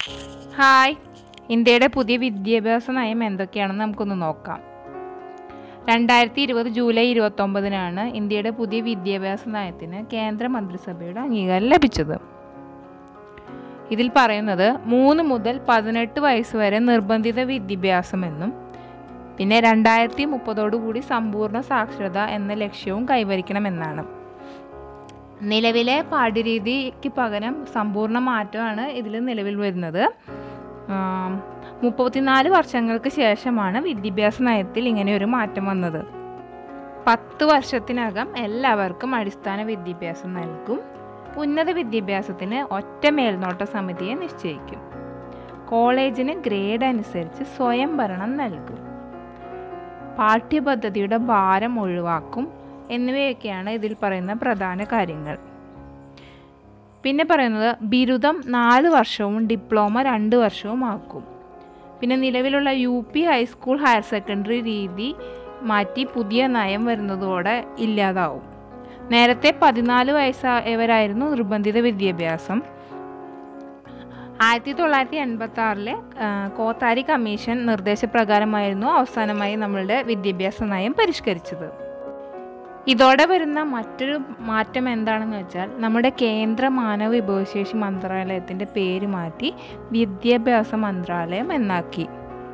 hi ഇന്ത്യയുടെ പുതിയ വിദ്യാഭ്യാസ നയം എന്തൊക്കെയാണെന്ന് നമുക്കൊന്ന് നോക്കാം രണ്ടായിരത്തി ഇരുപത് ജൂലൈ ഇരുപത്തൊമ്പതിനാണ് ഇന്ത്യയുടെ പുതിയ വിദ്യാഭ്യാസ നയത്തിന് കേന്ദ്ര മന്ത്രിസഭയുടെ അംഗീകാരം ലഭിച്ചത് ഇതിൽ പറയുന്നത് മൂന്ന് മുതൽ പതിനെട്ട് വയസ്സ് വരെ നിർബന്ധിത വിദ്യാഭ്യാസമെന്നും പിന്നെ രണ്ടായിരത്തി മുപ്പതോടുകൂടി സമ്പൂർണ്ണ സാക്ഷരത എന്ന ലക്ഷ്യവും കൈവരിക്കണമെന്നാണ് നിലവിലെ പാഠ്യരീതിക്ക് പകരം സമ്പൂർണ്ണ മാറ്റമാണ് ഇതിൽ നിലവിൽ വരുന്നത് ആം, മുപ്പത്തിനാല് വർഷങ്ങൾക്ക് ശേഷമാണ് വിദ്യാഭ്യാസ നയത്തിൽ ഇങ്ങനെ ഒരു മാറ്റം വന്നത് പത്ത് വർഷത്തിനകം എല്ലാവർക്കും അടിസ്ഥാന വിദ്യാഭ്യാസം നൽകും ഉന്നത വിദ്യാഭ്യാസത്തിന് ഒറ്റ മേൽനോട്ട സമിതിയെ നിശ്ചയിക്കും കോളേജിന് ഗ്രേഡ് അനുസരിച്ച് സ്വയം ഭരണം നൽകും പാഠ്യപദ്ധതിയുടെ ഭാരം ഒഴിവാക്കും എന്നിവയൊക്കെയാണ് ഇതിൽ പറയുന്ന പ്രധാന കാര്യങ്ങൾ പിന്നെ പറയുന്നത് ബിരുദം നാല് വർഷവും ഡിപ്ലോമ രണ്ട് വർഷവും ആക്കും പിന്നെ നിലവിലുള്ള U P high school higher secondary രീതി മാറ്റി പുതിയ നയം വരുന്നതോടെ ഇല്ലാതാവും നേരത്തെ പതിനാല് വയസ്സായവരായിരുന്നു നിർബന്ധിത വിദ്യാഭ്യാസം ആയിരത്തി തൊള്ളായിരത്തി എൺപത്തി ആറിലെ കോത്താരി കമ്മീഷൻ നിർദ്ദേശപ്രകാരമായിരുന്നു അവസാനമായി നമ്മളുടെ വിദ്യാഭ്യാസ നയം പരിഷ്കരിച്ചത് ഇതോടെ വരുന്ന മറ്റൊരു മാറ്റം എന്താണെന്ന് വെച്ചാൽ നമ്മുടെ കേന്ദ്ര മാനവ വിഭവശേഷി മന്ത്രാലയത്തിൻ്റെ പേര് മാറ്റി വിദ്യാഭ്യാസ മന്ത്രാലയം എന്നാക്കി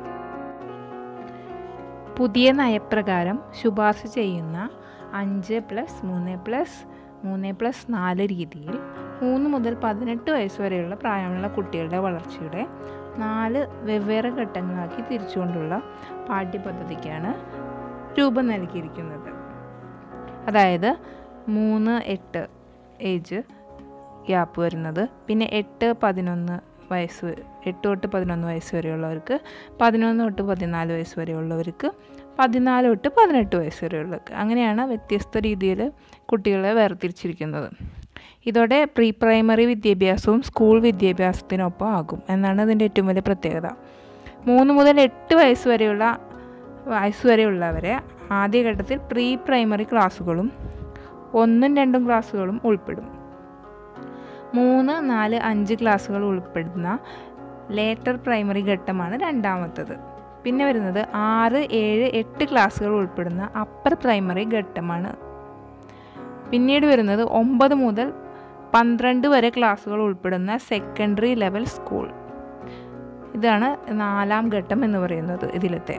പുതിയ നയപ്രകാരം ശുപാർശ ചെയ്യുന്ന അഞ്ച് പ്ലസ് മൂന്ന് പ്ലസ് മൂന്ന് പ്ലസ് നാല് രീതിയിൽ മൂന്ന് മുതൽ പതിനെട്ട് വയസ്സ് വരെയുള്ള പ്രായമുള്ള കുട്ടികളുടെ വളർച്ചയുടെ നാല് വെവ്വേറെ ഘട്ടങ്ങളാക്കി തിരിച്ചുകൊണ്ടുള്ള പാഠ്യപദ്ധതിക്കാണ് രൂപം നൽകിയിരിക്കുന്നത് അതായത് മൂന്ന് എട്ട് ഏജ് ഗ്യാപ്പ് വരുന്നത് പിന്നെ എട്ട് പതിനൊന്ന് വയസ്സ് വരെ- എട്ട് തൊട്ട് പതിനൊന്ന് വയസ്സ് വരെയുള്ളവർക്ക് പതിനൊന്ന് തൊട്ട് പതിനാല് വയസ്സ് വരെയുള്ളവർക്ക് പതിനാല് തൊട്ട് പതിനെട്ട് വയസ്സ് വരെയുള്ളവർക്ക് അങ്ങനെയാണ് വ്യത്യസ്ത രീതിയിൽ കുട്ടികളെ വേർതിരിച്ചിരിക്കുന്നത് ഇതോടെ പ്രീ പ്രൈമറി വിദ്യാഭ്യാസവും സ്കൂൾ വിദ്യാഭ്യാസത്തിനൊപ്പം ആകും എന്നാണ് ഇതിൻ്റെ ഏറ്റവും വലിയ പ്രത്യേകത മൂന്ന് മുതൽ എട്ട് വയസ്സ് വരെയുള്ള വയസ്സ് വരെയുള്ളവരെ ആദ്യഘട്ടത്തിൽ പ്രീ പ്രൈമറി ക്ലാസ്സുകളും ഒന്നും രണ്ടും ക്ലാസ്സുകളും ഉൾപ്പെടും മൂന്ന് നാല് അഞ്ച് ക്ലാസ്സുകൾ ഉൾപ്പെടുന്ന ലേറ്റർ പ്രൈമറി ഘട്ടമാണ് രണ്ടാമത്തത് പിന്നെ വരുന്നത് ആറ് ഏഴ് എട്ട് ക്ലാസ്സുകൾ ഉൾപ്പെടുന്ന അപ്പർ പ്രൈമറി ഘട്ടമാണ് പിന്നീട് വരുന്നത് ഒമ്പത് മുതൽ പന്ത്രണ്ട് വരെ ക്ലാസ്സുകൾ ഉൾപ്പെടുന്ന സെക്കൻഡറി ലെവൽ സ്കൂൾ ഇതാണ് നാലാം ഘട്ടം എന്ന് പറയുന്നത് ഇതിലത്തെ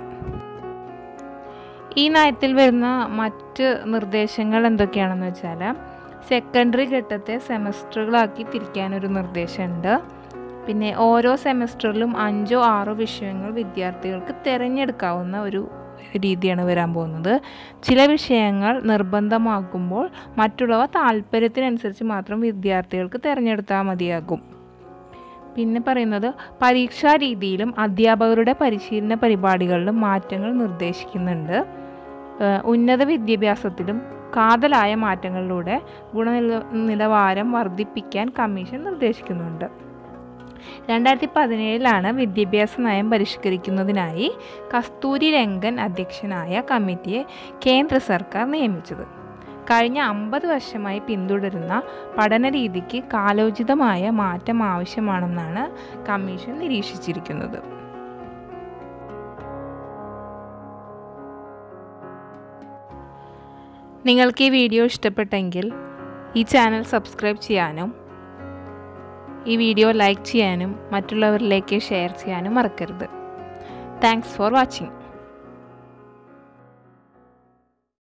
ഈ നയത്തിൽ വരുന്ന മറ്റ് നിർദ്ദേശങ്ങൾ എന്തൊക്കെയാണെന്ന് വെച്ചാൽ സെക്കൻഡറി ഘട്ടത്തെ സെമസ്റ്ററുകളാക്കി തിരിക്കാനൊരു നിർദ്ദേശമുണ്ട് പിന്നെ ഓരോ സെമസ്റ്ററിലും അഞ്ചോ ആറോ വിഷയങ്ങൾ വിദ്യാർത്ഥികൾക്ക് തിരഞ്ഞെടുക്കാവുന്ന ഒരു രീതിയാണ് വരാൻ പോകുന്നത് ചില വിഷയങ്ങൾ നിർബന്ധമാക്കുമ്പോൾ മറ്റുള്ളവ താല്പര്യത്തിനനുസരിച്ച് മാത്രം വിദ്യാർത്ഥികൾക്ക് തിരഞ്ഞെടുത്താൽ മതിയാകും പിന്നെ പറയുന്നത് പരീക്ഷാ രീതിയിലും അധ്യാപകരുടെ പരിശീലന പരിപാടികളിലും മാറ്റങ്ങൾ നിർദ്ദേശിക്കുന്നുണ്ട് ഏഹ് ഉന്നത വിദ്യാഭ്യാസത്തിലും കാതലായ മാറ്റങ്ങളിലൂടെ ഗുണനില നിലവാരം വർദ്ധിപ്പിക്കാൻ കമ്മീഷൻ നിർദ്ദേശിക്കുന്നുണ്ട് രണ്ടായിരത്തി പതിനേഴിലാണ് വിദ്യാഭ്യാസ നയം പരിഷ്കരിക്കുന്നതിനായി കസ്തൂരി രംഗൻ അധ്യക്ഷനായ കമ്മിറ്റിയെ കേന്ദ്ര സർക്കാർ നിയമിച്ചത് കഴിഞ്ഞ അമ്പത് വർഷമായി പിന്തുടരുന്ന പഠന രീതിക്ക് കാലോചിതമായ മാറ്റം ആവശ്യമാണെന്നാണ് കമ്മീഷൻ നിരീക്ഷിച്ചിരിക്കുന്നത് നിങ്ങൾക്ക് ഈ വീഡിയോ ഇഷ്ടപ്പെട്ടെങ്കിൽ ഈ ചാനൽ സബ്സ്ക്രൈബ് ചെയ്യാനും ഈ വീഡിയോ ലൈക്ക് ചെയ്യാനും മറ്റുള്ളവരിലേക്ക് ഷെയർ ചെയ്യാനും മറക്കരുത് താങ്ക്സ് ഫോർ വാച്ചിങ്